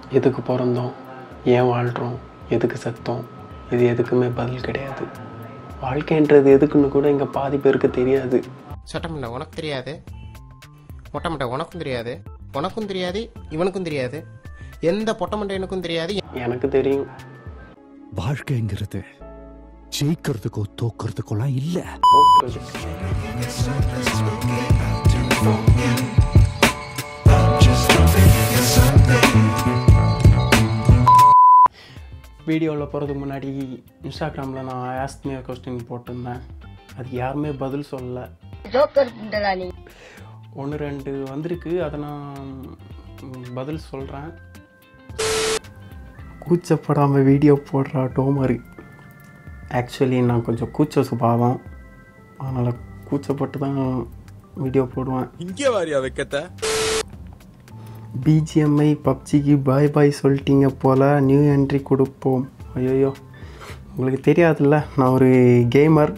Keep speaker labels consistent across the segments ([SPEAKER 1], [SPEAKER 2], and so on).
[SPEAKER 1] எதுக்கு பிறந்தோம் ஏன் வாழ்கிறோம் எதுக்கு செத்தோம் இது எதுக்குமே பதில் கிடையாது வாழ்க்கைன்றது எதுக்குன்னு கூட இங்கே பாதி பேருக்கு தெரியாது
[SPEAKER 2] சட்டமன்ற உனக்கு தெரியாது மொட்டமண்டை உனக்கும் தெரியாது உனக்கும் தெரியாது இவனுக்கும் தெரியாது எந்த பொட்டமண்டையனுக்கும் தெரியாது
[SPEAKER 1] எனக்கு தெரியும்
[SPEAKER 3] வாழ்க்கைங்கிறது ஜெயிக்கிறதுக்கோ தோக்கிறதுக்கோலாம் இல்ல
[SPEAKER 1] வீடியோவில் போகிறதுக்கு முன்னாடி இன்ஸ்டாகிராமில் நான் ஆஸ்க் மீ கொஸ்டின் போட்டிருந்தேன் அது யாருமே பதில் சொல்லலை
[SPEAKER 4] ஜோக்கர் புண்டலா நீ
[SPEAKER 1] ஒன்று ரெண்டு வந்திருக்கு அதை நான் ம், பதில் சொல்கிறேன் கூச்சப்படாமல் வீடியோ போடுறா டோமரு ஆக்சுவலி நான் கொஞ்சம் கூச்ச சுபாவம் அதனால் கூச்சப்பட்டு தான் வீடியோ போடுவேன்
[SPEAKER 5] இங்கே வாரியா வைக்கத்த
[SPEAKER 1] பிஜிஎம்ஐ பப்ஜிக்கு பாய் பாய் சொல்லிட்டீங்க போல் நியூ என்ட்ரி கொடுப்போம் ஐயோ உங்களுக்கு தெரியாதுல்ல நான் ஒரு கேமர்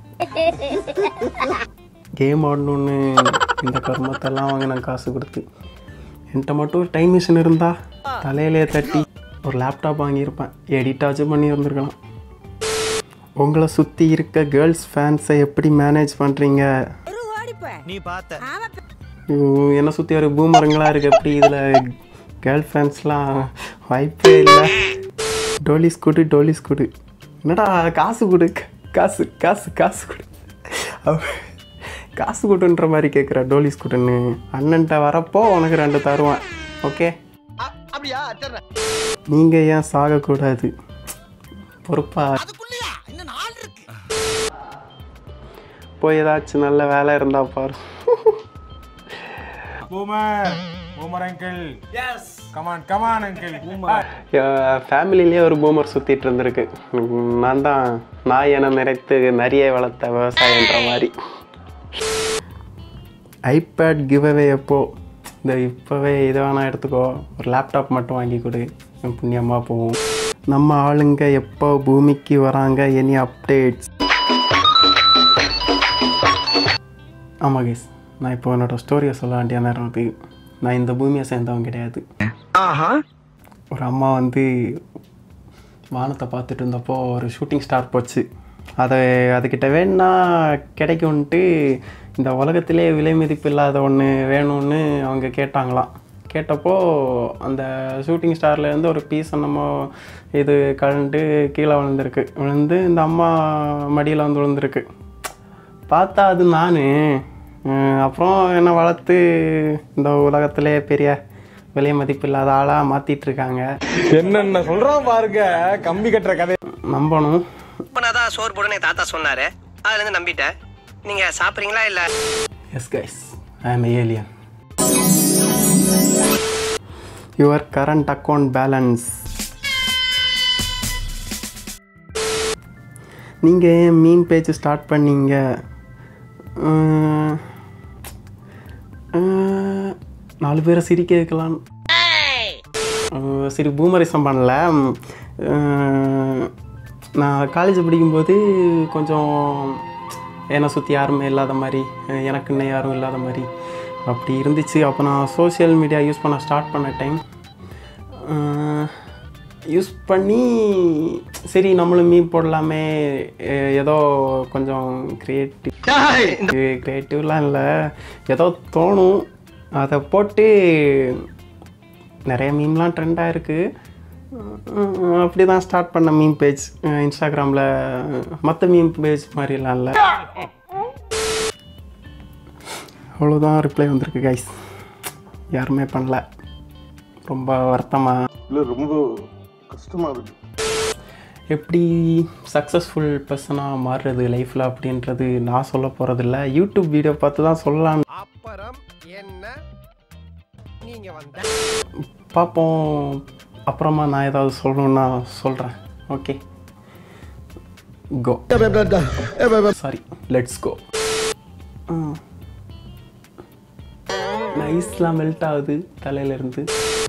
[SPEAKER 1] கேம் ஆடணுன்னு இந்த கர்மத்தெல்லாம் வாங்கினேன் காசு கொடுத்து என்கிட்ட மட்டும் ஒரு டைம் மிஷின் இருந்தா தலையிலே தட்டி ஒரு லேப்டாப் வாங்கியிருப்பேன் எடிட்டாச்சும் பண்ணி இருந்திருக்கலாம் உங்களை சுற்றி இருக்க கேர்ள்ஸ் ஃபேன்ஸை எப்படி மேனேஜ் பண்ணுறீங்க
[SPEAKER 5] நீ பார்த்த
[SPEAKER 1] உம், என்னை சுற்றி ஒரு பூமரங்களா இருக்கு எப்படி இதில் கேர்ள் ஃப்ரெண்ட்ஸ்லாம் வாய்ப்பே இல்லை டோலிஸ் கொடு டோலிஸ் கொடு என்னடா காசு கொடு காசு காசு காசு கொடு அவ- காசு கொடுன்ற மாதிரி கேட்குற டோலிஸ் கொடுன்னு அண்ணன்ட்ட வரப்போ உனக்கு ரெண்டு தருவேன் ஓகே
[SPEAKER 5] அப்படியா சரி
[SPEAKER 1] நீங்கள் ஏன் சாகக்கூடாது பொறுப்பா போய் ஏதாச்சும் நல்ல வேலை இருந்தா பாரு
[SPEAKER 6] boomer boomer uncle yes come on come on uncle boomer
[SPEAKER 1] ஃபேமிலிலேயே ஒரு பூமர் சுற்றிட்டு இருந்திருக்கு உம், நான் தான் நாய் என நிறைத்து நிறைய வளர்த்த விவசாயன்ற மாதிரி ஐபேட் கிவ்அவே எப்போ இந்த இப்போவே இதை வேணால் எடுத்துக்கோ ஒரு லேப்டாப் மட்டும் வாங்கி கொடு புண்ணியமாக போகும் நம்ம ஆளுங்க எப்போ பூமிக்கு வராங்க எனி அப்டேட்ஸ் ஆமாம் கேஸ் நான் இப்போ என்னோட ஸ்டோரியை சொல்ல வேண்டிய நேரம் இருக்கு நான் இந்த பூமியை சேர்ந்தவன் கிடையாது ஒரு அம்மா வந்து வானத்தை பார்த்துட்டு இருந்தப்போ ஒரு ஷூட்டிங் ஸ்டார் போச்சு அதை அதுக்கிட்ட வேணும்னா கிடைக்கும்ன்ட்டு இந்த உலகத்திலே விலை மதிப்பு இல்லாத ஒன்று வேணும்னு அவங்க கேட்டாங்களாம் கேட்டப்போ அந்த ஷூட்டிங் ஸ்டார்லேருந்து ஒரு பீஸ் என்னமோ இது கழண்டு கீழே விழுந்திருக்கு விழுந்து இந்த அம்மா மடியில் வந்து விழுந்திருக்கு பார்த்தா அது நான் அப்புறம் என்னை வளர்த்து இந்த உலகத்திலே பெரிய விலை மதிப்பு இல்லாத ஆளாக மாற்றிட்டு இருக்காங்க
[SPEAKER 6] என்னென்ன சொல்றான் பாருங்க கம்பி கட்டுற கதை
[SPEAKER 1] நம்பணும்
[SPEAKER 7] இப்பனாதான் சோறு போடுன்னு என் தாத்தா சொன்னாரு அதுல இருந்து நம்பிட்டேன் நீங்க சாப்பிடுறீங்களா இல்ல
[SPEAKER 1] yes guys I am alien your current account balance நீங்கள் ஏன் மீன் பேஜ் ஸ்டார்ட் பண்ணீங்க உம், உம், நாலு பேரை சிரிக்க வைக்கலாம் உம், சரி பூமரிசம் பண்ணல உம், நான் காலேஜ் படிக்கும்போது கொஞ்சம் என்னை சுற்றி யாருமே இல்லாத மாதிரி அஹ் எனக்குன்னு யாரும் இல்லாத மாதிரி அப்படி இருந்துச்சு அப்போ நான் சோஷியல் மீடியா யூஸ் பண்ண ஸ்டார்ட் பண்ண டைம் யூஸ் பண்ணி சரி நம்மளும் மீ போடலாமே அஹ் ஏதோ கொஞ்சம் க்ரியேட்டிவ் க்ரியேட்டிவ்லாம் இல்லை ஏதோ தோணும் அதை போட்டு நிறைய மீம்லாம் ட்ரெண்டாக இருக்குது அப்படி தான் ஸ்டார்ட் பண்ண மீம் பேஜ் இன்ஸ்டாகிராமில் மற்ற மீம் பேஜ் மாதிரிலாம் இல்லை அவ்வளோதான் ரிப்ளை வந்திருக்கு கைஸ் யாருமே பண்ணல ரொம்ப வருத்தமாக
[SPEAKER 8] இல்லை ரொம்ப கஷ்டமாக இருக்கு
[SPEAKER 1] எப்படி சக்ஸஸ்ஃபுல் பர்சனாக மாறுறது லைஃப்பில் அப்படின்றது நான் சொல்ல போகிறதில்ல யூடியூப் வீடியோ பார்த்து தான் சொல்லலாம்
[SPEAKER 2] அப்புறம் என்ன நீங்க வந்த
[SPEAKER 1] பார்ப்போம் அப்புறமா நான் ஏதாவது சொல்லணும்னா சொல்கிறேன் okay go sorry let's go நைஸ்லாம் மெல்ட் ஆகுது தலையிலேருந்து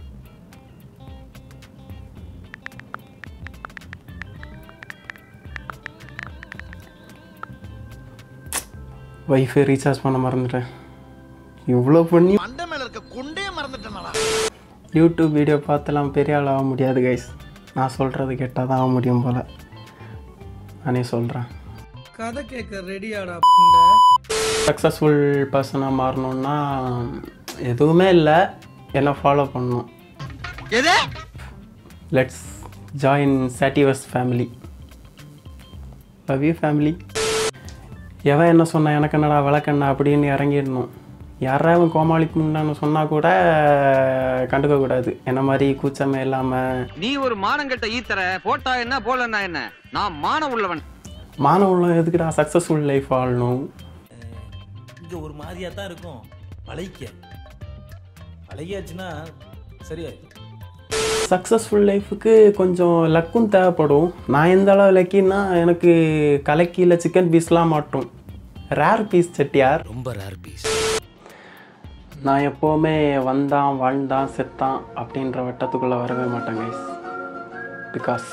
[SPEAKER 1] வைஃபை ரீசார்ஜ் பண்ண மறந்துட்டேன் இவ்வளோ பண்ணி
[SPEAKER 5] மண்டை மேல இருக்க குண்டே மறந்துட்டேன்
[SPEAKER 1] யூடியூப் வீடியோ பார்த்துலாம் பெரிய ஆள் ஆக முடியாது கைஸ் நான் சொல்கிறது கேட்டால் தான் ஆக முடியும் போல் நானே சொல்கிறேன்
[SPEAKER 5] கதை கேட்க ரெடியாடா
[SPEAKER 1] சக்ஸஸ்ஃபுல் பர்சனாக மாறணுன்னா எதுவுமே இல்லை என்ன ஃபாலோ பண்ணணும்
[SPEAKER 5] எது
[SPEAKER 1] லெட்ஸ் ஜாயின் சாட்டிவஸ் ஃபேமிலி லவ் யூ ஃபேமிலி எவன் என்ன சொன்னான் எனக்கு என்னடா விளக்கண்ணா அப்படின்னு இறங்கிடணும் யாராவது கோமாளி முன்னான்னு சொன்னால் கூட கண்டுக்க கூடாது என்ன மாதிரி கூச்சமே இல்லாமல்
[SPEAKER 5] நீ ஒரு மானங்கெட்ட ஈத்தர போட்டா என்ன போலன்னா என்ன நான் மான உள்ளவன்
[SPEAKER 1] மானம் உள்ள எதுக்குடா சக்ஸஸ்ஃபுல் லைஃப் வாழணும்
[SPEAKER 9] இங்க ஒரு மாதிரியா தான் இருக்கும் பழகிக்க பழகியாச்சுன்னா சரியாயிடும்
[SPEAKER 1] சக்ஸஸ்ஃபுல் லைஃபுக்கு கொஞ்சம் லக்கும் தேவைப்படும் நான் எந்த அளவு லக்கின்னா எனக்கு கலக்கியில் சிக்கன் பீஸ்லாம் மாட்டோம் ரேர் பீஸ் செட்டியார்
[SPEAKER 9] ரொம்ப ரேர் பீஸ்
[SPEAKER 1] நான் எப்போவுமே வந்தான் வாழ்ந்தான் செத்தான் அப்படின்ற வட்டத்துக்குள்ளே வரவே மாட்டேன் கைஸ் பிகாஸ்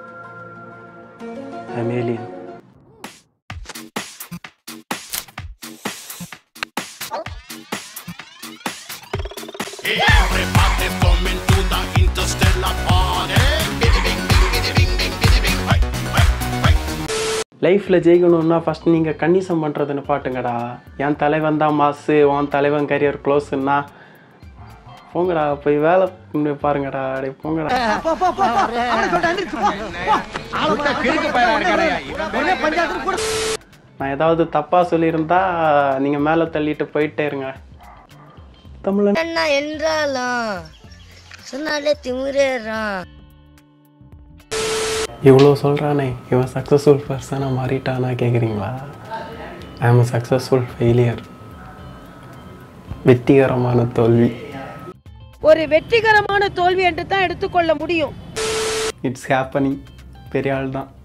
[SPEAKER 1] ஐ ஏலியன் லைஃப்பில் ஜெயிக்கணும்னா ஃபஸ்ட் நீங்கள் கன்னிசம் பண்ணுறதுன்னு பாட்டுங்கடா என் தலைவன் தான் மாசு உன் தலைவன் கரியர் க்ளோஸுன்னா போங்கடா போய் வேலை பண்ணி பாருங்கடா அடே போங்கடா நான் ஏதாவது தப்பாக சொல்லியிருந்தா நீங்கள் மேலே தள்ளிட்டு போயிட்டே இருங்க தமிழன்
[SPEAKER 4] என்ன என்றாலும் சொன்னாலே திமுறேறான்
[SPEAKER 1] இவ்வளோ சொல்கிறானே இவன் சக்ஸஸ்ஃபுல் பர்சனாக மாறிட்டானா கேட்குறீங்களா ஐ ஆம் சக்ஸஸ்ஃபுல் ஃபெயிலியர் வெற்றிகரமான தோல்வி
[SPEAKER 10] ஒரு வெற்றிகரமான தோல்வி என்று தான் எடுத்துக்கொள்ள முடியும்
[SPEAKER 1] இட்ஸ் ஹேப்பனிங் பெரிய ஆள் தான்